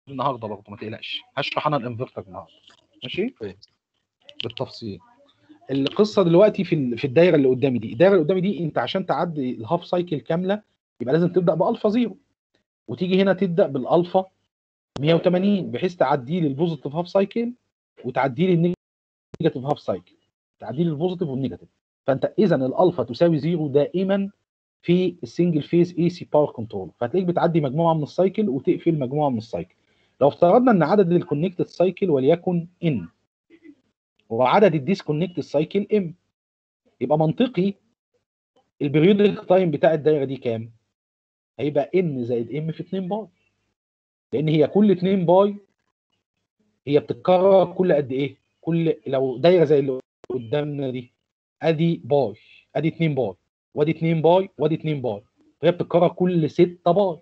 النهارده برضه ما تقلقش هشرح انا الانفرتر النهارده ماشي طيب. بالتفصيل القصه دلوقتي في ال- في الدايره اللي قدامي دي الدايره اللي قدامي دي انت عشان تعدي الهاف سايكل كامله يبقى لازم تبدا بالفا زيرو وتيجي هنا تبدا بالالفا 180 بحيث تعدي لي البوزيتيف هاف سايكل وتعدي لي النيجاتيف هاف سايكل تعدي لي البوزيتيف والنيجاتيف فانت اذا الالفا تساوي زيرو دائما في السنجل فيز اي سي باور كنترول فهتلاقيك بتعدي مجموعه من السايكل وتقفل مجموعه من السايكل لو افترضنا ان عدد الكونكتد سايكل وليكن ان وعدد الديسكونكتد سايكل ام يبقى منطقي البريودك تايم بتاع الدايره دي كام؟ هيبقى ان زائد ام في 2 باي لان هي كل 2 باي هي بتتكرر كل قد ايه؟ كل لو دايره زي اللي قدامنا دي ادي باي ادي 2 باي وادي 2 باي وادي 2 باي فهي بتتكرر كل 6 باي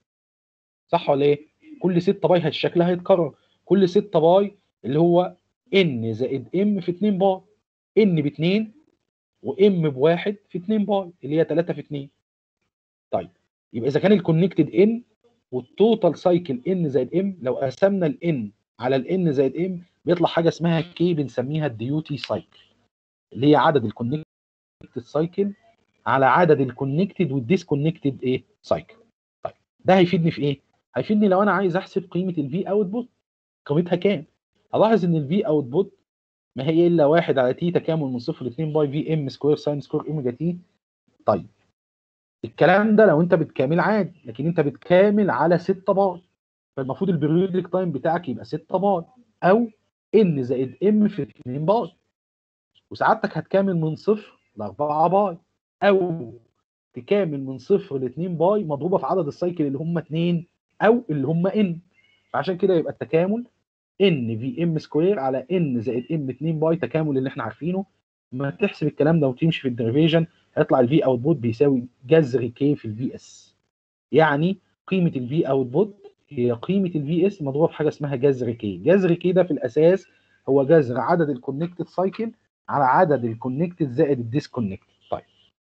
صح ولا ايه؟ كل 6 باي شكلها هيتكرر كل 6 باي اللي هو ان زائد ام في 2 باي ان ب 2 وام بواحد في 2 باي اللي هي 3 في 2 طيب يبقى اذا كان الكونكتد ان والتوتال سايكل ان زائد ام لو قسمنا الان على الان زائد ام بيطلع حاجه اسمها كي بنسميها الديوتي سايكل اللي هي عدد الكونكتد سايكل على عدد الكونكتد والديسكونكتد ايه سايكل طيب ده هيفيدني في ايه هيفيدني لو انا عايز احسب قيمه الفي اوتبوت قيمتها كام هلاحظ ان الفي اوتبوت ما هي الا واحد على تي تكامل من صفر ل 2 باي في ام سكوير ساين سكوير اوميجا تي طيب الكلام ده لو انت بتكامل عادي لكن انت بتكامل على 6 باي فالمفروض البريودك تايم بتاعك يبقى 6 باي او ان زائد ام في 2 باي وسعادتك هتكامل من صفر ل 4 باي او تكامل من صفر ل 2 باي مضروبه في عدد السايكل اللي هم 2 او اللي هم ان فعشان كده يبقى التكامل ان في ام سكوير على ان زائد ام 2 باي تكامل اللي احنا عارفينه ما تحسب الكلام ده وتمشي في الديريفيشن هيطلع الفي اوتبوت بيساوي جذر كي في الفي اس يعني قيمه الفي اوتبوت هي قيمه الفي اس مضروبه في حاجه اسمها جذر كي جذر كي ده في الاساس هو جذر عدد الكونكتد سايكل على عدد الكونكتد زائد الديسكونكتد طيب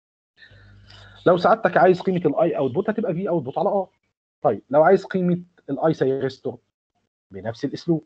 لو سعادتك عايز قيمه الاي اوتبوت هتبقى في اوتبوت على ار طيب لو عايز قيمه الاي سيرستور بنفس الاسلوب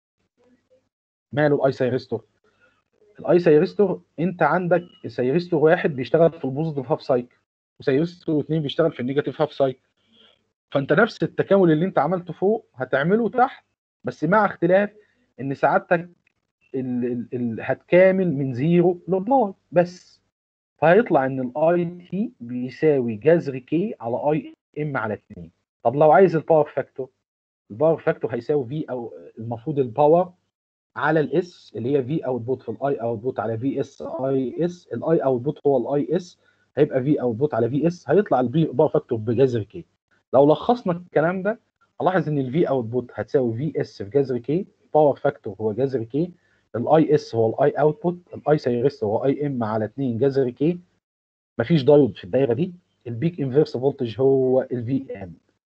ماله الاي سيرستور الاي سيرستور انت عندك سيرستور واحد بيشتغل في البوزيتيف هاف سايكل وسيرستور اثنين بيشتغل في النيجاتيف هاف سايكل فانت نفس التكامل اللي انت عملته فوق هتعمله تحت بس مع اختلاف ان سعادتك ال ال ال هتكامل من زيرو لباي بس فهيطلع ان الاي تي بيساوي جذر كي على اي ام على 2 طب لو عايز الباور فاكتور الباور فاكتور هيساوي في او المفروض الباور على الاس اللي هي في اوتبوت في الاي اوتبوت على في اس اي اس الاي اوتبوت هو الاي اس هيبقى في اوتبوت على في اس هيطلع الباور فاكتور بجذر كي لو لخصنا الكلام ده هلاحظ ان الفي اوتبوت هتساوي في اس في جذر كي باور فاكتور هو جذر كي الاي اس هو الاي اوتبوت الاي سيرست هو اي ام على 2 جذر كي مفيش دايود في الدايره دي البيك انفيرس فولتج هو الفي ام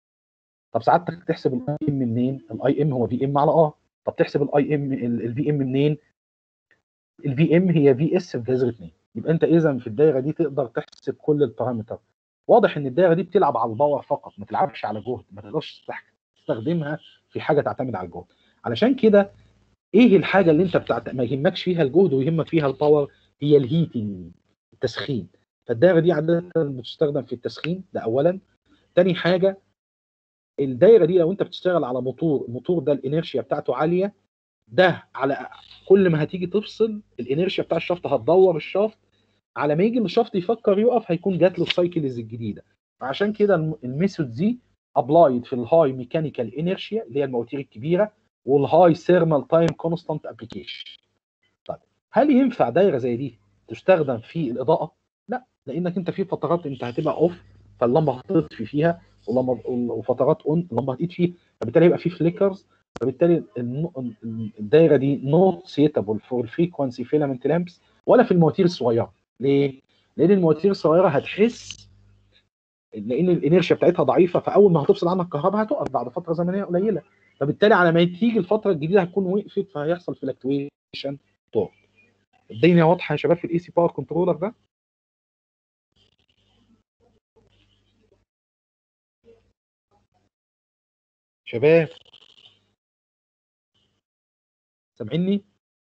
طب سعادتك تحسب الاي ام منين الاي ام هو في ام على ار طب تحسب الاي ام الفي ام منين الفي ام هي في اس في جذر 2 يبقى انت اذا في الدايره دي تقدر تحسب كل البارامتر واضح ان الدايره دي بتلعب على الباور فقط ما تلعبش على جهد ما تقدرش تستخدمها في حاجه تعتمد على الجهد علشان كده ايه الحاجه اللي انت بتعت... ما يهمكش فيها الجهد ويهمك فيها الباور هي الهيتنج التسخين فالدايره دي عاده بتستخدم في التسخين ده اولا تاني حاجه الدايره دي لو انت بتشتغل على موتور الموتور ده الانرشيا بتاعته عاليه ده على كل ما هتيجي تفصل الانرشيا بتاع الشافت هتدور الشافت على ما يجي الشافت يفكر يقف هيكون جات له السايكلز الجديده عشان كده الميثود دي ابلايد في الهاي ميكانيكال انرشيا اللي هي المواتير الكبيره والهاي ثيرمال تايم كونستانت ابلكيشن طيب هل ينفع دايره زي دي تستخدم في الاضاءه لا لانك انت في فترات انت هتبقى اوف فاللمبه هتطفي فيها ولما وفترات اون اللمبه هتقيد فيه فبالتالي يبقى في فليكرز فبالتالي الدايره دي نوت سيتابل فور الفريكونسي فيلامنت لامبس ولا في المواتير الصغيره ليه؟ لان المواتير الصغيره هتحس لان الانرشيا بتاعتها ضعيفه فاول ما هتفصل عنها الكهرباء هتقف بعد فتره زمنيه قليله فبالتالي على ما تيجي الفتره الجديده هتكون وقفت فهيحصل فلكتويشن طول الدنيا واضحه يا شباب في الاي سي باور كنترولر ده شباب سامعيني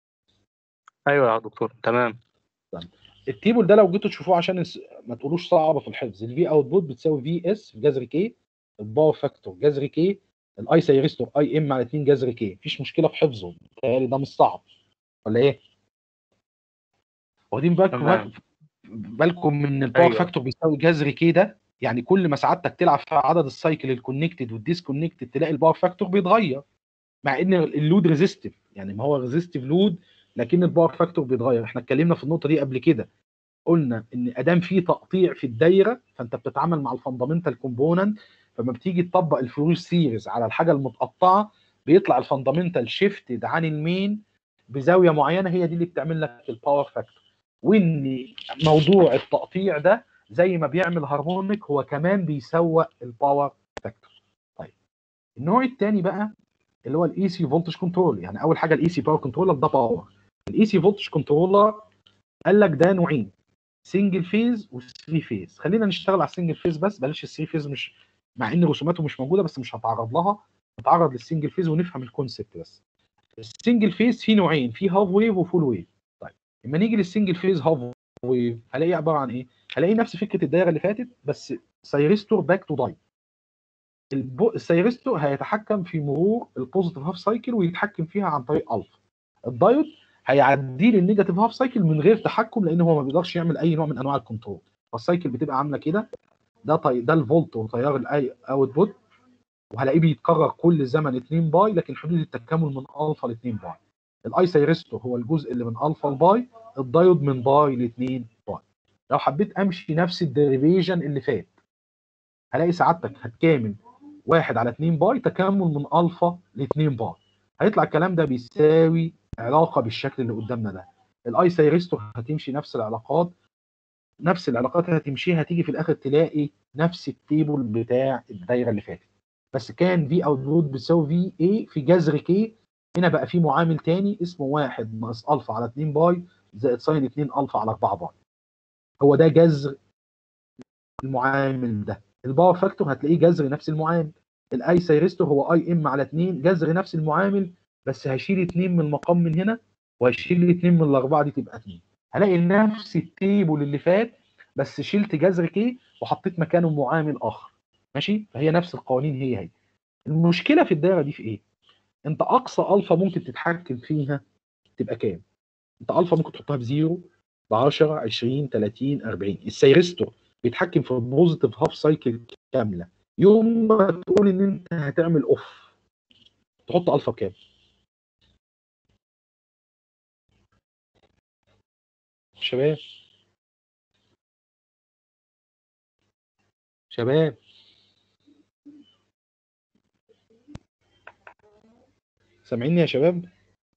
ايوه يا دكتور تمام التيبل ده لو جيتوا تشوفوه عشان الس- ما تقولوش صعبه في الحفظ الفي اوتبوت بتساوي في اس في جذر كي الباور فاكتور جذر كي الاي سيريستور اي ام على 2 جذر كي مفيش مشكله في حفظه بيتهيألي ده مش صعب ولا ايه؟ واخدين بالكم تمام. بالكم من الباور أيوة. فاكتور بيساوي جذر كي ده يعني كل ما سعادتك تلعب في عدد السايكل الكونكتد والديسكونكتد تلاقي الباور فاكتور بيتغير مع ان اللود ريزيستيف يعني ما هو ريزيستيف لود لكن الباور فاكتور بيتغير احنا اتكلمنا في النقطه دي قبل كده قلنا ان ادام في تقطيع في الدايره فانت بتتعامل مع الفندامنتال كومبوننت فما بتيجي تطبق الفلوس سيريز على الحاجه المتقطعه بيطلع الفندامنتال شيفتد عن المين بزاويه معينه هي دي اللي بتعمل لك الباور فاكتور وان موضوع التقطيع ده زي ما بيعمل هارمونيك هو كمان بيسوق الباور فاكتور طيب النوع الثاني بقى اللي هو الاي سي فولتج كنترول يعني اول حاجه الاي سي باور كنترولر ده باور الاي سي فولتج كنترولر قال لك ده نوعين سنجل فيز وثري فيز خلينا نشتغل على السنجل فيز بس بلاش الثري فيز مش مع ان رسوماته مش موجوده بس مش هتعرض لها نتعرض للسنجل فيز ونفهم الكونسيبت بس السنجل فيز فيه نوعين في هاف ويف وفول ويف طيب لما نيجي للسنجل فيز هاف ويف هلاقيه عباره عن ايه هلاقي نفس فكره الدايره اللي فاتت بس سايرستور باك تو داي البو... السايرستور هيتحكم في مرور البوزيتيف هاف سايكل ويتحكم فيها عن طريق الفا الدايود هيعدي لي النيجاتيف هاف سايكل من غير تحكم لان هو ما بيقدرش يعمل اي نوع من انواع الكنترول فالسايكل بتبقى عامله كده ده طي... ده الفولت وتيار الاي اوتبوت وهلاقيه بيتكرر كل زمن 2 باي لكن حدود التكامل من الفا ل 2 باي الاي سايرستور هو الجزء اللي من الفا لباي الدايود من باي ل 2 باي لو حبيت امشي نفس الديريفيشن اللي فات هلاقي سعادتك هتكامل 1 على 2 باي تكامل من الفا ل 2 باي هيطلع الكلام ده بيساوي علاقه بالشكل اللي قدامنا ده الاي سايرستور هتمشي نفس العلاقات نفس العلاقات هتمشيها هتيجي في الاخر تلاقي نفس التيبل بتاع الدايره اللي فاتت بس كان في اوتبوت بتساوي في اي في جذر كي هنا بقى في معامل تاني اسمه 1 ناقص الفا على 2 باي زائد ساين 2 الفا على 4 باي هو ده جذر المعامل ده الباور فاكتور هتلاقيه جذر نفس المعامل الاي سايرستور هو اي ام على 2 جذر نفس المعامل بس هشيل 2 من المقام من هنا وهشيل 2 من الاربعه دي تبقى 2 هلاقي نفس التيبل اللي فات بس شلت جذر كي وحطيت مكانه معامل اخر ماشي فهي نفس القوانين هي هي المشكله في الدايره دي في ايه انت اقصى الفا ممكن تتحكم فيها تبقى كام انت الفا ممكن تحطها بزيرو ب 10 20 30 40 السيرستور بيتحكم في البوزيتيف هاف سايكل كامله يوم ما تقول ان انت هتعمل اوف تحط الفا بكام شباب شباب سامعيني يا شباب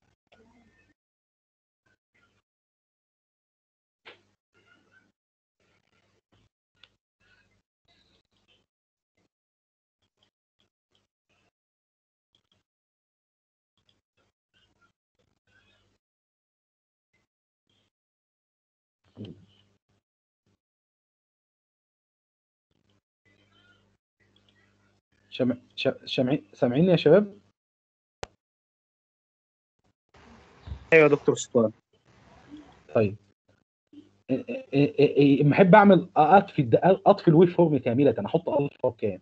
شمع... ش... شمعي... سامعيني يا شباب ايوه يا دكتور سؤال طيب اما احب اعمل اطفي الد- اطفي الويف فورم كامله انا احط الفا بكام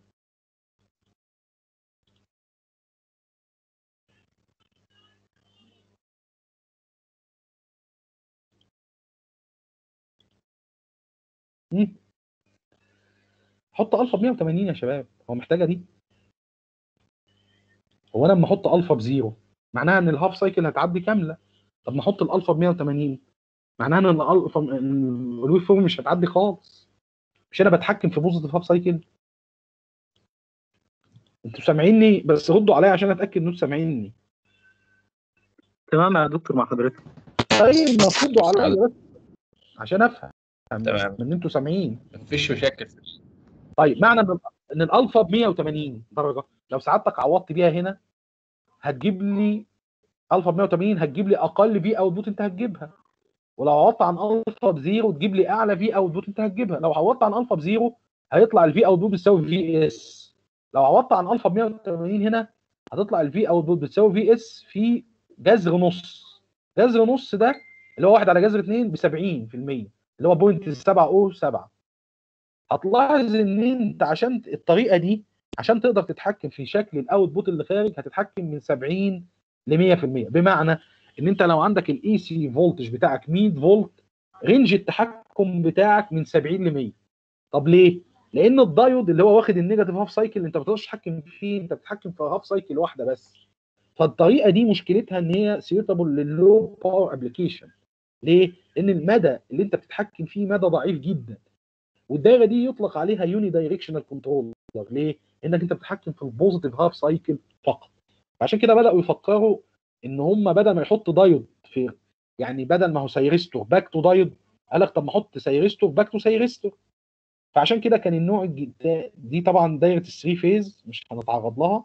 مم. حط الفا ب 180 يا شباب هو محتاجه دي هو انا لما احط الفا بزيرو معناها ان الهاف سايكل هتعدي كامله طب ما احط الالفا ب 180 معناها ان الالفا إن الويف فورم مش هتعدي خالص مش انا بتحكم في بوزيتيف هاف سايكل انتوا سامعيني بس ردوا عليا عشان اتاكد ان انتوا سامعيني تمام يا دكتور مع حضرتك طيب ما تردوا عليا بس عشان افهم تمام. ان انتوا سامعين مفيش مشاكل طيب معنى ان ان الالفا ب 180 درجه لو سعادتك عوضت بيها هنا هتجيب لي الفا ب 180 هتجيب لي اقل في اوتبوت انت هتجيبها ولو عوضت عن الفا بزيرو تجيب لي اعلى في اوتبوت انت هتجيبها لو عوضت عن الفا بزيرو هيطلع الفي اوتبوت بتساوي في اس لو عوضت عن الفا ب 180 هنا هتطلع الفي اوتبوت بتساوي في اس في جذر نص جذر نص ده اللي هو 1 على جذر 2 ب 70% اللي هو بوينت 7 او 7 هتلاحظ ان انت عشان الطريقه دي عشان تقدر تتحكم في شكل الاوتبوت اللي خارج هتتحكم من 70 ل 100% بمعنى ان انت لو عندك الاي سي فولتج بتاعك 100 فولت رينج التحكم بتاعك من 70 ل 100 طب ليه؟ لان الدايود اللي هو واخد النيجاتيف هاف سايكل انت ما بتقدرش تتحكم فيه انت بتتحكم في هاف سايكل واحده بس فالطريقه دي مشكلتها ان هي سيوتابل لللو باور ابلكيشن ليه؟ لان المدى اللي انت بتتحكم فيه مدى ضعيف جدا والدايره دي يطلق عليها يوني دايركشنال كنترول ليه؟ انك انت بتتحكم في البوزيتيف هاف سايكل فقط عشان كده بداوا يفكروا ان هم بدل ما يحط دايود في يعني بدل ما هو سيرستور باك تو دايود قال لك طب ما احط سيرستور باك تو سيرستور فعشان كده كان النوع الج- دي طبعا دايره الثري فيز مش هنتعرض لها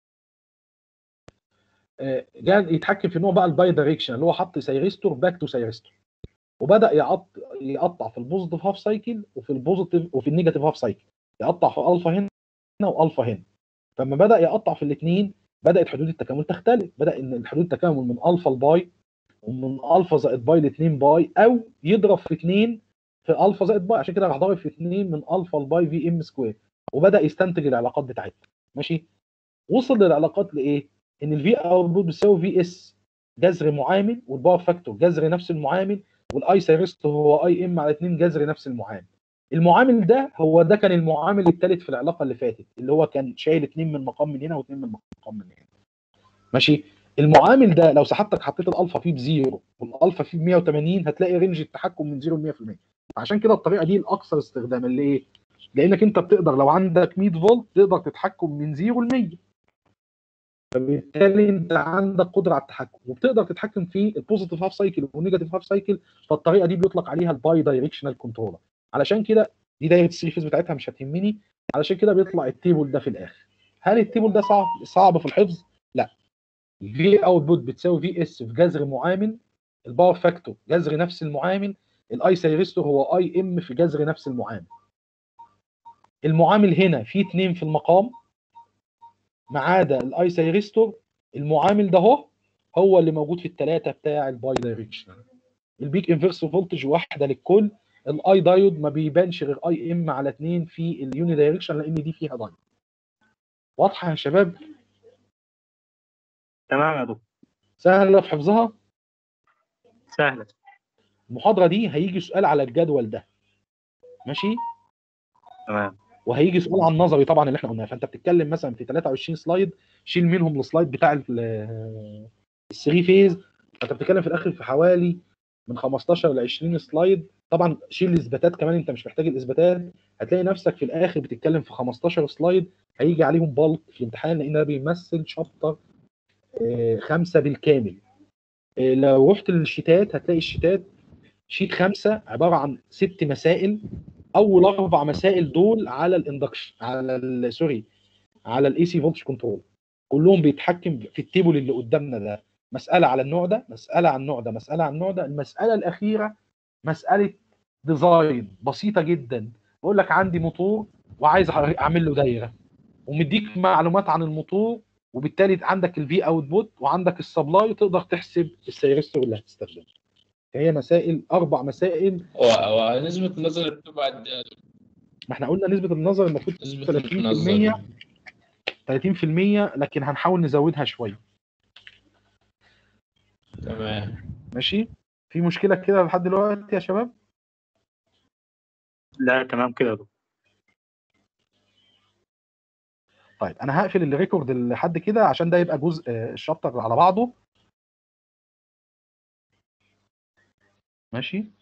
آه، جاء يتحكم في نوع بقى الباي دايركشن اللي هو حط سيرستور باك تو سيرستور وبدا يقط يقطع في البوزيتيف هاف سايكل وفي البوزيتيف وفي النيجاتيف هاف سايكل يقطع في الفا هنا والفا هنا فلما بدا يقطع في الاثنين بدات حدود التكامل تختلف بدا ان حدود التكامل من الفا لباي ومن الفا زائد باي ل 2 باي او يضرب في 2 في الفا زائد باي عشان كده راح ضارب في 2 من الفا لباي في ام سكوير وبدا يستنتج العلاقات بتاعتها ماشي وصل للعلاقات لايه؟ ان الفي اوتبوت بيساوي في اس جذر معامل والباور فاكتور جذر نفس المعامل والاي سيرست هو اي ام على 2 جذر نفس المعامل المعامل ده هو ده كان المعامل الثالث في العلاقه اللي فاتت اللي هو كان شايل اثنين من مقام من هنا واثنين من مقام من هنا ماشي المعامل ده لو سحبتك حطيت الالفا فيه بزيرو والالفا فيه ب 180 هتلاقي رينج التحكم من 0 ل 100% عشان كده الطريقه دي الاكثر استخداما ليه؟ لانك انت بتقدر لو عندك 100 فولت تقدر تتحكم من 0 ل 100 فبالتالي انت عندك قدره على التحكم وبتقدر تتحكم في البوزيتيف هاف سايكل والنيجاتيف هاف سايكل فالطريقه دي بيطلق عليها الباي دايركشنال كنترولر علشان كده دي دايره الثري فيز بتاعتها مش هتهمني علشان كده بيطلع التيبل ده في الاخر هل التيبل ده صعب صعب في الحفظ؟ لا في اوتبوت بتساوي في اس في جذر معامل الباور فاكتور جذر نفس المعامل الاي سيرستور هو اي ام في جذر نفس المعامل المعامل هنا فيه اتنين في المقام ما عدا الاي سيرستور المعامل ده هو هو اللي موجود في الثلاثه بتاع الباي دايركشن البيك انفرس فولتج واحده للكل الاي دايود ما بيبانش غير اي ام على 2 في اليوني دايركشن لان دي فيها دايود واضحه يا شباب تمام يا دكتور سهله في حفظها سهلة المحاضره دي هيجي سؤال على الجدول ده ماشي تمام وهيجي سؤال عن نظري طبعا اللي احنا قلناه فانت بتتكلم مثلا في 23 سلايد شيل منهم السلايد بتاع الثري فيز فانت بتتكلم في الاخر في حوالي من 15 ل 20 سلايد طبعا شيل الاثباتات كمان انت مش محتاج الاثباتات هتلاقي نفسك في الاخر بتتكلم في 15 سلايد هيجي عليهم بالك في الامتحان لان ده بيمثل شابتر خمسه بالكامل آه، لو رحت للشيتات هتلاقي الشيتات شيت خمسه عباره عن ست مسائل اول اربع مسائل دول على الاندكشن على ال- سوري على الاي سي فولتج كنترول كلهم بيتحكم في التيبل اللي قدامنا ده مساله على النوع ده مساله على النوع ده مساله على النوع ده المساله الاخيره مساله ديزاين بسيطه جدا بقول لك عندي موتور وعايز اعمل له دايره ومديك معلومات عن الموتور وبالتالي عندك الفي اوتبوت وعندك السبلاي وتقدر تحسب السيرستور اللي هتستخدمه هي مسائل اربع مسائل و- ونسبة النظر بتبقى قد إيه؟ ما احنا قلنا نسبه النظر المفروض نسبة 30% النظر 30% لكن هنحاول نزودها شويه تمام ماشي في مشكله كده لحد دلوقتي يا شباب لا تمام كده يا دكتور طيب انا هقفل الريكورد لحد كده عشان ده يبقى جزء آه، الشابتر على بعضه ماشي